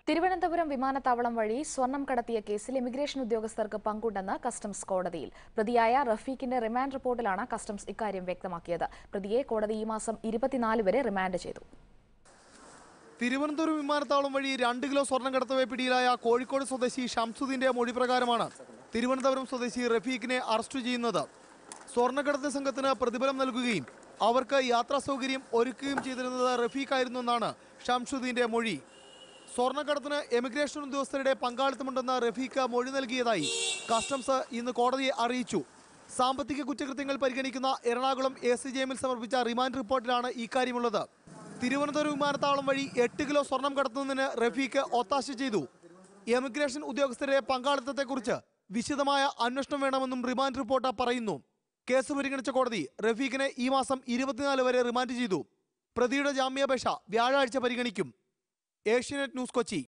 തിരുവനന്തപുരം വിമാനത്താവളം വഴി സ്വർണം കടത്തിയ കേസിൽ ഇമിഗ്രേഷൻ ഉദ്യോഗസ്ഥർക്ക് പങ്കുണ്ടെന്ന് കസ്റ്റംസ് കോടതിയിൽ പ്രതിയായ റഫീഖിന്റെ റിമാൻഡ് റിപ്പോർട്ടിലാണ് കസ്റ്റംസ് ഇക്കാര്യം വ്യക്തമാക്കിയത് പ്രതിയെ കോടതി ഈ മാസം ഇരുപത്തിനാല് വരെ റിമാൻഡ് ചെയ്തു തിരുവനന്തപുരം വിമാനത്താവളം വഴി രണ്ട് കിലോ സ്വർണം കടത്തവെ പിടിയിലായ കോഴിക്കോട് സ്വദേശി ഷംസുദ്ദീന്റെ മൊഴി പ്രകാരമാണ് തിരുവനന്തപുരം സ്വദേശി റഫീഖിനെ അറസ്റ്റ് ചെയ്യുന്നത് സ്വർണ്ണക്കടത്ത് സംഘത്തിന് പ്രതിഫലം നൽകുകയും അവർക്ക് യാത്രാ സൗകര്യം ഒരുക്കുകയും ചെയ്തിരുന്നത് റഫീഖായിരുന്നു എന്നാണ് ഷംസുദ്ദീന്റെ മൊഴി സ്വർണ്ണക്കടത്തിന് എമിഗ്രേഷൻ ഉദ്യോഗസ്ഥരുടെ പങ്കാളിത്തമുണ്ടെന്ന് റഫീഖ് മൊഴി നൽകിയതായി കസ്റ്റംസ് ഇന്ന് കോടതിയെ അറിയിച്ചു സാമ്പത്തിക കുറ്റകൃത്യങ്ങൾ പരിഗണിക്കുന്ന എറണാകുളം എ സി ജെ എമ്മിൽ സമർപ്പിച്ച റിമാൻഡ് റിപ്പോർട്ടിലാണ് ഇക്കാര്യമുള്ളത് തിരുവനന്തപുരം വിമാനത്താവളം വഴി എട്ട് കിലോ സ്വർണം കടത്തുന്നതിന് റഫീഖ് ഒത്താശ ചെയ്തു എമിഗ്രേഷൻ ഉദ്യോഗസ്ഥരുടെ പങ്കാളിത്തത്തെക്കുറിച്ച് വിശദമായ അന്വേഷണം വേണമെന്നും റിമാൻഡ് റിപ്പോർട്ട് പറയുന്നു കേസ് പരിഗണിച്ച കോടതി റഫീഖിനെ ഈ മാസം ഇരുപത്തിനാല് വരെ റിമാൻഡ് ചെയ്തു പ്രതിയുടെ ജാമ്യാപേക്ഷ വ്യാഴാഴ്ച പരിഗണിക്കും ഏഷ്യാനെറ്റ് ന്യൂസ് കൊച്ചി